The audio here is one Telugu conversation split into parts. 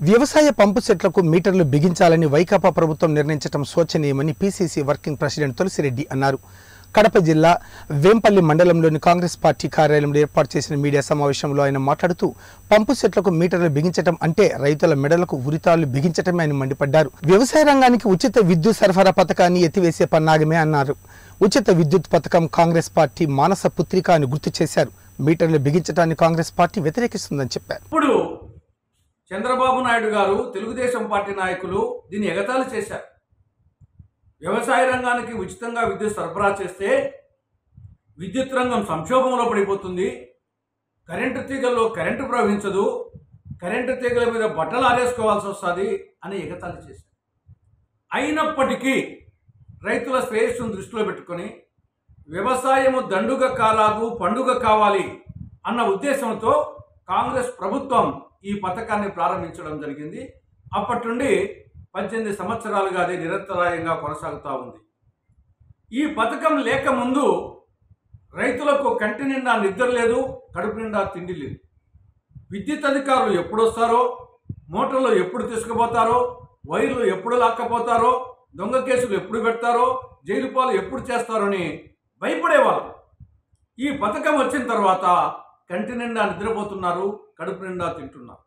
వ్యవసాయ పంపు సెట్లకు మీటర్లు బిగించాలని వైకాపా ప్రభుత్వం నిర్ణయించడం శోచనీయమని పీసీసీ వర్కింగ్ ప్రెసిడెంట్ తులసిరెడ్డి అన్నారు కడప జిల్లా వేంపల్లి మండలంలోని కాంగ్రెస్ పార్టీ కార్యాలయంలో ఏర్పాటు చేసిన మీడియా సమావేశంలో ఆయన మాట్లాడుతూ పంపు సెట్లకు మీటర్లు బిగించడం అంటే రైతుల మెడలకు ఉరితాళ్లు బిగించటమే అని మండిపడ్డారు వ్యవసాయ రంగానికి ఉచిత విద్యుత్ సరఫరా పథకాన్ని ఎత్తివేసే పన్నాగమే అన్నారు ఉచిత విద్యుత్ పథకం కాంగ్రెస్ పార్టీ మానస పుత్రిక అని గుర్తు చేశారు మీటర్లు బిగించడాన్ని కాంగ్రెస్ పార్టీ వ్యతిరేకిస్తుందని చెప్పారు ఇప్పుడు చంద్రబాబు నాయుడు గారు తెలుగుదేశం పార్టీ నాయకులు దీన్ని ఎగతాళి చేశారు వ్యవసాయ రంగానికి ఉచితంగా విద్యుత్ సరఫరా చేస్తే విద్యుత్ రంగం సంక్షోభంలో పడిపోతుంది కరెంటు తీగల్లో కరెంటు ప్రవహించదు కరెంటు తీగల మీద బట్టలు ఆరేసుకోవాల్సి వస్తుంది అని ఎగతాళి చేశారు అయినప్పటికీ రైతుల శ్రేయస్సును దృష్టిలో పెట్టుకొని వ్యవసాయము దండుగ కాలాదు పండుగ కావాలి అన్న ఉద్దేశంతో కాంగ్రెస్ ప్రభుత్వం ఈ పథకాన్ని ప్రారంభించడం జరిగింది అప్పటి నుండి పద్దెనిమిది సంవత్సరాలుగా అది నిరంతరాయంగా కొనసాగుతూ ఉంది ఈ పథకం లేకముందు రైతులకు కంటి నిండా నిద్ర లేదు కడుపు నిండా తిండి లేదు విద్యుత్ అధికారులు ఎప్పుడు వస్తారో మోటార్లు ఎప్పుడు తీసుకుపోతారో వైర్లు ఎప్పుడు లాక్కపోతారో దొంగ కేసులు ఎప్పుడు పెడతారో జైలు పాలు ఎప్పుడు చేస్తారో అని భయపడేవాళ్ళు ఈ పథకం వచ్చిన తర్వాత కంటి నిండా నిద్రపోతున్నారు కడుపు నిండా తింటున్నారు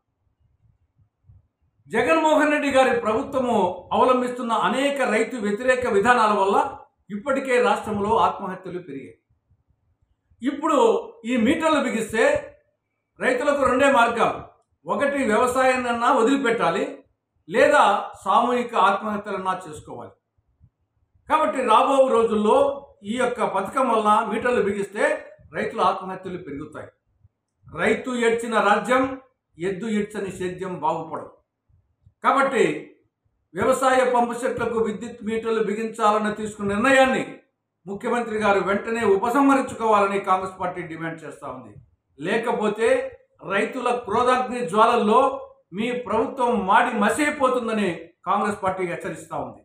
జగన్మోహన్ రెడ్డి గారి ప్రభుత్వము అవలంబిస్తున్న అనేక రైతు వ్యతిరేక విధానాల వల్ల ఇప్పటికే రాష్ట్రంలో ఆత్మహత్యలు పెరిగాయి ఇప్పుడు ఈ మీటర్లు బిగిస్తే రైతులకు రెండే మార్గాలు ఒకటి వ్యవసాయాన్నన్నా వదిలిపెట్టాలి లేదా సామూహిక ఆత్మహత్యలన్నా చేసుకోవాలి కాబట్టి రాబో రోజుల్లో ఈ యొక్క పథకం వలన మీటర్లు బిగిస్తే రైతుల ఆత్మహత్యలు పెరుగుతాయి రైతు ఏడ్చిన రాజ్యం ఎద్దు ఏడ్చని సేద్యం బాగుపడదు కాబట్టి వ్యవసాయ పంపు సెట్లకు విద్యుత్ మీటర్లు బిగించాలని తీసుకున్న నిర్ణయాన్ని ముఖ్యమంత్రి గారు వెంటనే ఉపసంహరించుకోవాలని కాంగ్రెస్ పార్టీ డిమాండ్ చేస్తూ ఉంది లేకపోతే రైతుల క్రోధాగ్ని జ్వాలల్లో మీ ప్రభుత్వం మాడి మసైపోతుందని కాంగ్రెస్ పార్టీ హెచ్చరిస్తూ ఉంది